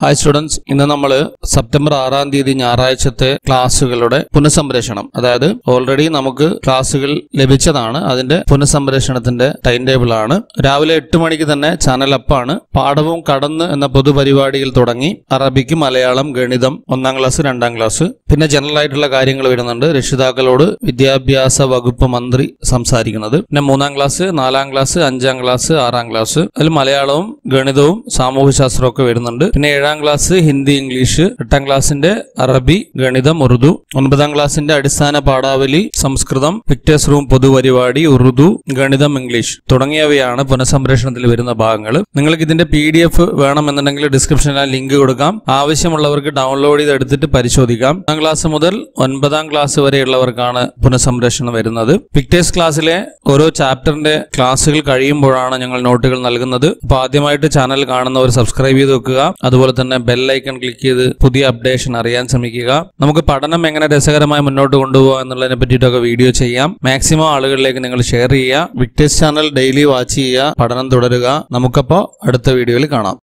hi students ഇന്ന് നമ്മൾ September ആറാം തീയതി ഞായറാഴ്ചത്തെ ക്ലാസ്സുകളുടെ പുനഃസംപ്രേഷണം അതായത് ഓൾറെഡി നമുക്ക് ക്ലാസ്സുകൾ ലഭിച്ചതാണ് അതിന്റെ പുനഃസംപ്രേഷണത്തിന്റെ ടൈം ടേബിൾ ആണ് രാവിലെ എട്ട് മണിക്ക് തന്നെ ചാനൽ അപ്പാണ് പാഠവും കടന്ന് എന്ന പൊതുപരിപാടിയിൽ തുടങ്ങി അറബിക്ക് മലയാളം ഗണിതം ഒന്നാം ക്ലാസ് രണ്ടാം ക്ലാസ് പിന്നെ ജനറൽ ആയിട്ടുള്ള കാര്യങ്ങൾ വരുന്നുണ്ട് രക്ഷിതാക്കളോട് വിദ്യാഭ്യാസ വകുപ്പ് മന്ത്രി സംസാരിക്കുന്നത് പിന്നെ മൂന്നാം ക്ലാസ് നാലാം ക്ലാസ് അഞ്ചാം ക്ലാസ് ആറാം ക്ലാസ് അതിൽ മലയാളവും ഗണിതവും സാമൂഹ്യശാസ്ത്രവും ഒക്കെ വരുന്നുണ്ട് പിന്നെ ഏഴാം ക്ലാസ് ഹിന്ദി ഇംഗ്ലീഷ് എട്ടാം ക്ലാസ്സിന്റെ അറബി ഗണിതം ഉറുദു ഒൻപതാം ക്ലാസ്സിന്റെ അടിസ്ഥാന പാഠാവലി സംസ്കൃതം പിക്ടേഴ്സ് റൂം പൊതുപരിപാടി ഉറുദു ഗണിതം ഇംഗ്ലീഷ് തുടങ്ങിയവയാണ് പുനഃസംപ്രേഷണത്തിൽ വരുന്ന ഭാഗങ്ങൾ നിങ്ങൾക്ക് ഇതിന്റെ പി ഡി എഫ് വേണമെന്നുണ്ടെങ്കിൽ ഡിസ്ക്രിപ്ഷനിൽ ലിങ്ക് കൊടുക്കാം ആവശ്യമുള്ളവർക്ക് ഡൗൺലോഡ് ചെയ്ത് എടുത്തിട്ട് പരിശോധിക്കാം ഒന്നാം ക്ലാസ് മുതൽ ഒൻപതാം ക്ലാസ് വരെയുള്ളവർക്കാണ് പുനഃസംപ്രേഷണം വരുന്നത് പിക്ടേഴ്സ് ക്ലാസ്സിലെ ഓരോ ചാപ്റ്ററിന്റെ ക്ലാസ്സുകൾ കഴിയുമ്പോഴാണ് ഞങ്ങൾ നോട്ടുകൾ നൽകുന്നത് അപ്പോൾ ആദ്യമായിട്ട് ചാനൽ കാണുന്നവർ സബ്സ്ക്രൈബ് ചെയ്ത് വെക്കുക അതുപോലെ തന്നെ ബെൽ ഐക്കൺ ക്ലിക്ക് ചെയ്ത് പുതിയ അപ്ഡേഷൻ അറിയാൻ ശ്രമിക്കുക നമുക്ക് പഠനം എങ്ങനെ രസകരമായി മുന്നോട്ട് കൊണ്ടുപോകാം എന്നുള്ളതിനെ പറ്റിയിട്ടൊക്കെ വീഡിയോ ചെയ്യാം മാക്സിമം ആളുകളിലേക്ക് നിങ്ങൾ ഷെയർ ചെയ്യുക വിക്ടേഴ്സ് ചാനൽ ഡെയിലി വാച്ച് ചെയ്യുക പഠനം തുടരുക നമുക്കപ്പോൾ അടുത്ത വീഡിയോയിൽ കാണാം